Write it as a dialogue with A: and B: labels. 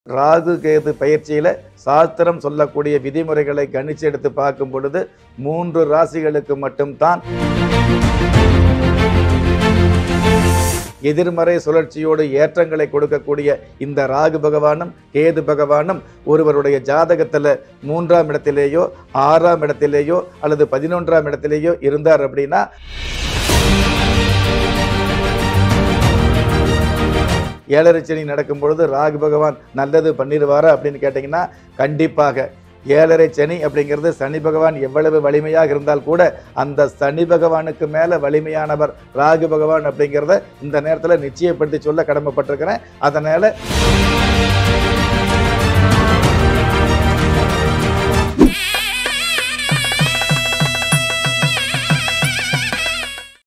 A: ராகு கேது பயிற்சியில சாஸ்திரம் சொல்லக்கூடிய விதிமுறைகளை கணிச்சு எடுத்து பார்க்கும் பொழுது மூன்று ராசிகளுக்கு மட்டும்தான் எதிர்மறை சுழற்சியோடு ஏற்றங்களை கொடுக்கக்கூடிய இந்த ராகு பகவானும் கேது பகவானும் ஒருவருடைய ஜாதகத்துல மூன்றாம் இடத்திலேயோ ஆறாம் இடத்திலேயோ அல்லது பதினொன்றாம் இடத்திலேயோ இருந்தார் அப்படின்னா ஏழரை சனி நடக்கும் பொழுது ராகு பகவான் நல்லது பண்ணிடுவாரா அப்படின்னு கேட்டிங்கன்னா கண்டிப்பாக ஏழரை சனி அப்படிங்கிறது சனி பகவான் எவ்வளவு வலிமையாக இருந்தால் கூட அந்த சனி பகவானுக்கு மேலே வலிமையானவர் ராகு பகவான் அப்படிங்கிறத இந்த நேரத்தில் நிச்சயப்படுத்தி சொல்ல கடமைப்பட்டிருக்கிறேன் அதனால்